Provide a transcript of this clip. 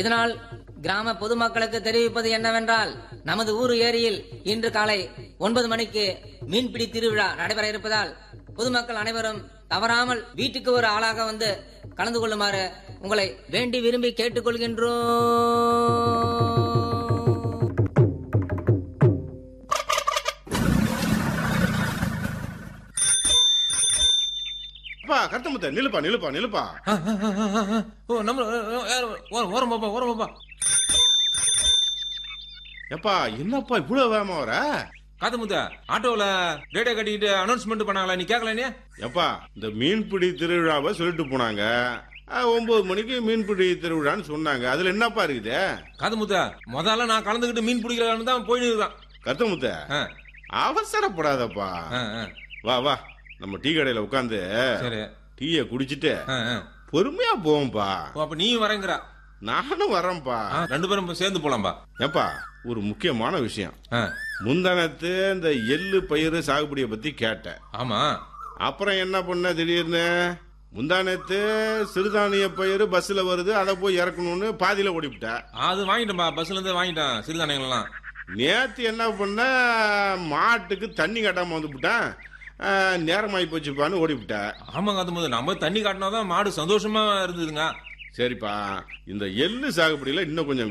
இதனால் கிராம பொதுமக்களுக்கு தெரிவிப்பது என்னவென்றால் நமது ஊர் ஏரியில் இன்று காலை ஒன்பது மணிக்கு மீன்பிடி திருவிழா நடைபெற இருப்பதால் பொதுமக்கள் அனைவரும் தவறாமல் வீட்டுக்கு ஒரு ஆளாக வந்து கலந்து கொள்ளுமாறு உங்களை வேண்டி விரும்பி கேட்டுக்கொள்கின்றோம் அப்பா கருத்தமுத்த நிலுப்பா நிலுப்பா நிலுப்பா ஆ, ஆ, ஆ, ஆ, ஆ. ஓ நம்ம ஓரம் பாப்பா ஓரம் பாப்பா எப்பா என்னப்பா இவ்வளவு வேகமா வர காத்து முத்த ஆட்டோல ரேடியோ கட்டிக்கிட்டு அனௌன்ஸ்மெண்ட் பண்ணாங்களா நீ கேட்கல நீ எப்பா இந்த மீன்பிடி திருவிழாவை சொல்லிட்டு போனாங்க ஆ, ஒன்பது மணிக்கு மீன்பிடி திருவிழான்னு சொன்னாங்க அதுல என்னப்பா இருக்குது காது முத்த முதல்ல நான் கலந்துக்கிட்டு மீன் பிடிக்கலான்னு தான் போயின்னு இருக்கான் கருத்தமுத்த ஆ, அவசரப்படாதப்பா ஆ, ஆ. வா வா நம்ம டீ கடையில உட்காந்து சரி டீயை குடிச்சிட்டு ஆ, ஆ. பொறுமையா போவோம்பா ஓ, அப்ப நீயும் வரேங்கிற நானும் வரேன்ப்பா ஆ, ரெண்டு பேரும் சேர்ந்து போலாம்பா ஏப்பா ஒரு முக்கியமான விஷயம் ஆ, முந்தானத்து இந்த எள்ளு பயிறு சாகுபடியை பத்தி கேட்டேன் ஆமா அப்புறம் என்ன பண்ண திடீர்னு முந்தானத்து சிறுதானிய பயிர் பஸ்ல வருது அதை போய் இறக்கணும்னு பாதியில ஓடிவிட்டேன் அது வாங்கிட்டேன்பா பஸ்ல இருந்து வாங்கிட்டேன் சிறுதானியங்கள் எல்லாம் நேத்து என்ன பண்ண மாட்டுக்கு தண்ணி கட்டாம வந்துவிட்டேன் நேரமாயி போச்சுப்பான்னு ஓடிவிட்டேன் ஆமா காத்து முத்த நம்ம தண்ணி காட்டினாதான் மாடு சந்தோஷமா இருந்ததுங்க சரிப்பா இந்த எள்ளு சாகுபடியில இன்னும் கொஞ்சம்